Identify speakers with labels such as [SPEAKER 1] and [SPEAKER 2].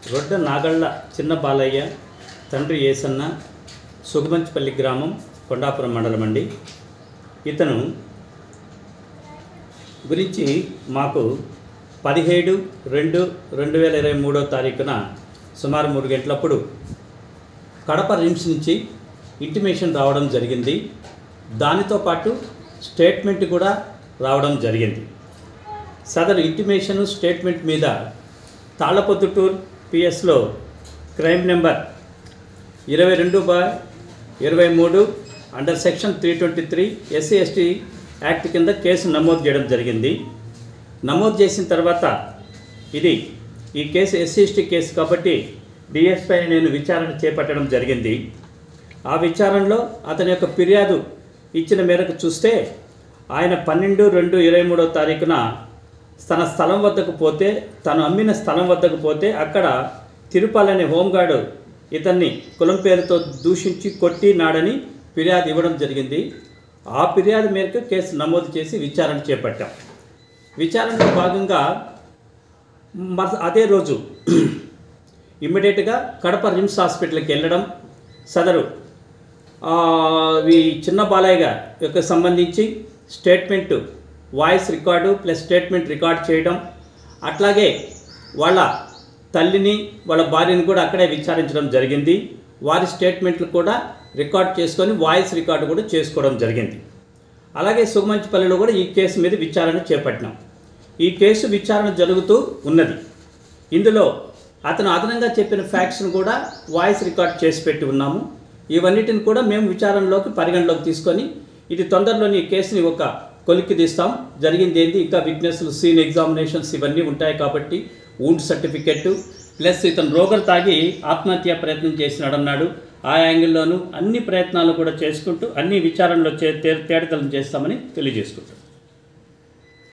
[SPEAKER 1] రొడ్డ నాగళ్ళ చిన్న బాలయ్య తండ్రి ఏసన్న సుగమంచిపల్లి గ్రామం కొండాపురం మండలం అండి ఇతను గురించి మాకు పదిహేడు రెండు రెండు వేల ఇరవై మూడో తారీఖున సుమారు మూడు గంటలప్పుడు కడప రిమ్స్ నుంచి ఇంటిమేషన్ రావడం జరిగింది దానితో పాటు స్టేట్మెంట్ కూడా రావడం జరిగింది సదరు ఇంటిమేషన్ స్టేట్మెంట్ మీద తాళ్ళపొద్దుటూర్ పిఎస్లో క్రైమ్ నెంబర్ ఇరవై రెండు బాయ్ ఇరవై మూడు under section three twenty three SC ST act కింద కేసు నమోదు చేయడం జరిగింది నమోదు చేసిన తర్వాత ఇది ఈ కేసు ఎస్సీ ఎస్టీ కేసు కాబట్టి డిఎస్పై నేను విచారణ చేపట్టడం జరిగింది ఆ విచారణలో అతని యొక్క ఫిర్యాదు ఇచ్చిన మేరకు చూస్తే ఆయన పన్నెండు రెండు ఇరవై మూడో తారీఖున తన స్థలం వద్దకు పోతే తను అమ్మిన స్థలం వద్దకు పోతే అక్కడ తిరుపాల్ అనే హోంగార్డు ఇతన్ని కులం పేరుతో దూషించి కొట్టి నాడని ఫిర్యాదు ఇవ్వడం జరిగింది ఆ ఫిర్యాదు మేరకు కేసు నమోదు చేసి విచారణ చేపట్టాం విచారణలో భాగంగా మర అదే రోజు ఇమ్మీడియట్గా కడప రిమ్స్ హాస్పిటల్కి వెళ్ళడం సదరు ఆ, ఈ చిన్న బాలయ్య గారి యొక్క సంబంధించి statement voice record plus statement record చేయడం అట్లాగే వాళ్ళ తల్లిని వాళ్ళ భార్యని కూడా అక్కడే విచారించడం జరిగింది వారి స్టేట్మెంట్లు కూడా రికార్డ్ చేసుకొని వాయిస్ రికార్డు కూడా చేసుకోవడం జరిగింది అలాగే సుగమంచిపల్లిలో కూడా ఈ కేసు మీద విచారణ చేపట్టినాం ఈ కేసు విచారణ జరుగుతూ ఉన్నది ఇందులో అతను అదనంగా చెప్పిన ఫ్యాక్ట్స్ను కూడా వాయిస్ రికార్డ్ చేసి పెట్టి ఉన్నాము ఇవన్నిటిని కూడా మేము విచారణలోకి పరిగణలోకి తీసుకొని ఇది తొందరలోని ఈ కేసుని ఒక కొలిక్కి తీస్తాం జరిగింది ఏంటి ఇంకా విట్నెస్లు సీన్ ఎగ్జామినేషన్స్ ఇవన్నీ ఉంటాయి కాబట్టి ఊంట్ సర్టిఫికెట్ ప్లస్ ఇతను రోగర్ తాగి ఆత్మహత్య ప్రయత్నం చేసినాడన్నాడు ఆ యాంగిల్లోనూ అన్ని ప్రయత్నాలు కూడా చేసుకుంటూ అన్ని విచారణలో చే తే- తేటతెల్లం చేస్తామని తెలియజేసుకుంటాం